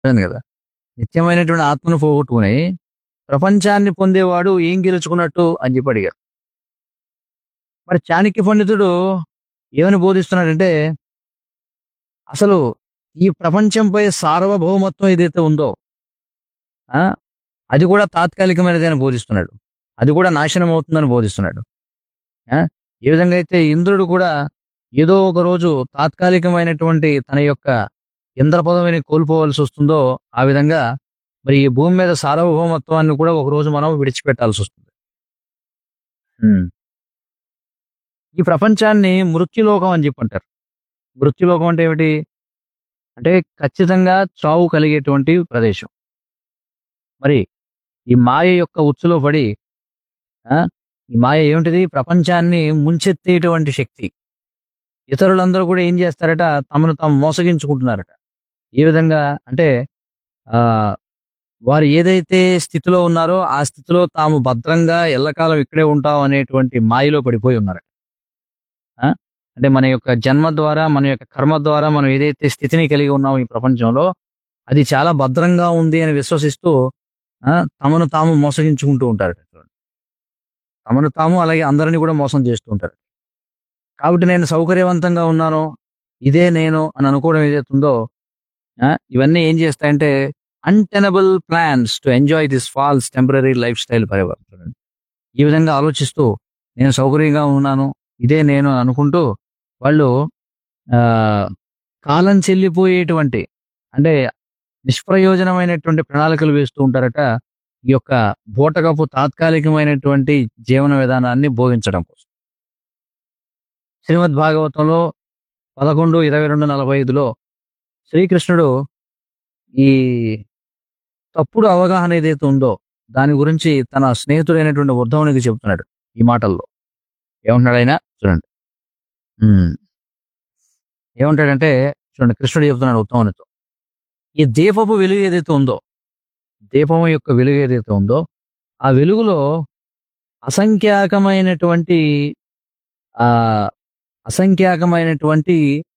అర్థమైంది కదా నిత్యమైనటువంటి ఆత్మను పోగొట్టుకుని ప్రపంచాన్ని పొందేవాడు ఏం గెలుచుకున్నట్టు అని చెప్పి అడిగారు మరి చాణక్య పండితుడు ఏమని బోధిస్తున్నాడంటే అసలు ఈ ప్రపంచంపై సార్వభౌమత్వం ఏదైతే ఉందో ఆ, అది కూడా తాత్కాలికమైనది అని బోధిస్తున్నాడు అది కూడా నాశనం అవుతుందని బోధిస్తున్నాడు ఆ, ఏ విధంగా అయితే ఇంద్రుడు కూడా ఏదో ఒక రోజు తాత్కాలికమైనటువంటి తన యొక్క ఇంద్ర పదవిని కోల్పోవలసి వస్తుందో ఆ విధంగా మరి ఈ భూమి మీద సార్వభౌమత్వాన్ని కూడా ఒక రోజు మనం విడిచిపెట్టాల్సి వస్తుంది ఉమ్. ఈ ప్రపంచాన్ని మృత్యులోకం అని చెప్పి అంటారు మృత్యులోకం అంటే ఏమిటి అంటే ఖచ్చితంగా చావు కలిగేటువంటి ప్రదేశం మరి ఈ మాయ యొక్క ఉచ్చులో పడి ఆ, ఈ మాయ ఏమిటిది ప్రపంచాన్ని ముంచెత్తేటువంటి శక్తి ఇతరులందరూ కూడా ఏం చేస్తారట తమను తాము మోసగించుకుంటున్నారట ఏ విధంగా అంటే ఆ వారు ఏదైతే స్థితిలో ఉన్నారో ఆ స్థితిలో తాము భద్రంగా ఎల్లకాలం ఇక్కడే ఉంటాం అనేటువంటి మాయలో పడిపోయి ఉన్నారట ఆ? అంటే మన యొక్క జన్మ ద్వారా మన యొక్క కర్మ ద్వారా మనం ఏదైతే స్థితిని కలిగి ఉన్నాం ఈ ప్రపంచంలో అది చాలా భద్రంగా ఉంది అని విశ్వసిస్తూ ఆ, తమను తాము మోసగించుకుంటూ ఉంటారు తమను తాము అలాగే అందరినీ కూడా మోసం చేస్తూ ఉంటారు కాబట్టి నేను సౌకర్యవంతంగా ఉన్నాను ఇదే నేను అని అనుకోవడం ఏదైతే ఉందో ఆ, ఇవన్నీ ఏం చేస్తాయంటే untenable plans to enjoy this false temporary lifestyle పరివర్తన ఈ విధంగా ఆలోచిస్తూ నేను సౌకర్యంగా ఉన్నాను ఇదే నేను అని అనుకుంటూ వాళ్ళు ఆ కాలం చెల్లిపోయేటువంటి అంటే నిష్ప్రయోజనమైనటువంటి ప్రణాళికలు వేస్తూ ఉంటారట ఈ యొక్క బూటకపు తాత్కాలికమైనటువంటి జీవన విధానాన్ని బోధించడం కోసం శ్రీమద్ భాగవతంలో పదకొండు ఇరవై రెండు నలభై ఐదులో శ్రీకృష్ణుడు ఈ తప్పుడు అవగాహన ఏదైతే ఉందో దాని గురించి తన స్నేహితుడైనటువంటి ఉద్ధవునికి చెబుతున్నాడు ఈ మాటల్లో ఏమంటున్నాడు ఆయన చూడండి ఉమ్. ఏమంటాడంటే చూడండి కృష్ణుడు చెబుతున్నాడు ఉత్తమునితో ఈ దీపపు వెలుగు ఏదైతే ఉందో దీపం యొక్క వెలుగు ఏదైతే ఉందో ఆ వెలుగులో అసంఖ్యాకమైనటువంటి ఆ అసంఖ్యాకమైనటువంటి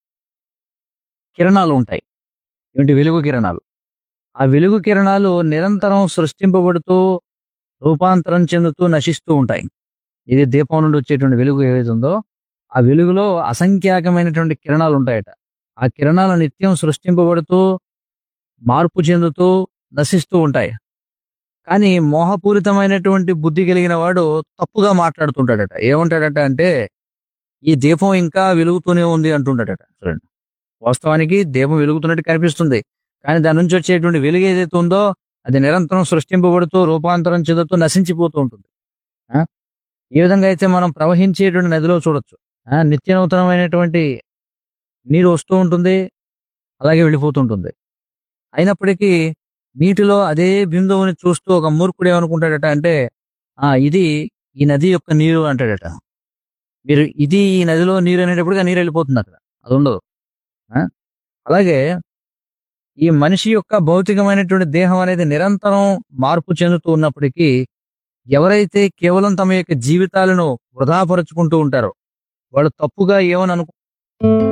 కిరణాలు ఉంటాయి ఏంటి వెలుగు కిరణాలు ఆ వెలుగు కిరణాలు నిరంతరం సృష్టింపబడుతూ రూపాంతరం చెందుతూ నశిస్తూ ఉంటాయి ఇది దీపం నుండి వచ్చేటువంటి వెలుగు ఏదైతే ఉందో ఆ వెలుగులో అసంఖ్యాకమైనటువంటి కిరణాలు ఉంటాయట ఆ కిరణాలు నిత్యం సృష్టింపబడుతూ మార్పు చెందుతూ నశిస్తూ ఉంటాయి కానీ మోహపూరితమైనటువంటి బుద్ధి కలిగిన వాడు తప్పుగా మాట్లాడుతుంటాడట ఏమంటాడట అంటే ఈ దీపం ఇంకా వెలుగుతూనే ఉంది అంటుంటాడట చూడండి వాస్తవానికి దీపం వెలుగుతున్నట్టు కనిపిస్తుంది కానీ దాని నుంచి వచ్చేటువంటి వెలుగు ఏదైతే ఉందో అది నిరంతరం సృష్టింపబడుతూ రూపాంతరం చెందుతూ నశించిపోతూ ఉంటుంది ఆ? ఏ విధంగా అయితే మనం ప్రవహించేటువంటి నదిలో చూడొచ్చు ఆ, నిత్య నూతనమైనటువంటి నీరు వస్తూ ఉంటుంది అలాగే వెళ్ళిపోతుంటుంది అయినప్పటికీ నీటిలో అదే బిందువుని చూస్తూ ఒక మూర్ఖుడు ఏమనుకుంటాడట అంటే ఆ ఇది ఈ నది యొక్క నీరు అంటాడట మీరు ఇది ఈ నదిలో నీరు అనేటప్పటికీ ఆ నీరు వెళ్ళిపోతుంది అక్కడ అది ఉండదు ఆ? అలాగే ఈ మనిషి యొక్క భౌతికమైనటువంటి దేహం అనేది నిరంతరం మార్పు చెందుతూ ఉన్నప్పటికీ ఎవరైతే కేవలం తమ యొక్క జీవితాలను వృధాపరుచుకుంటూ ఉంటారో వాళ్ళు తప్పుగా ఏమని అనుకు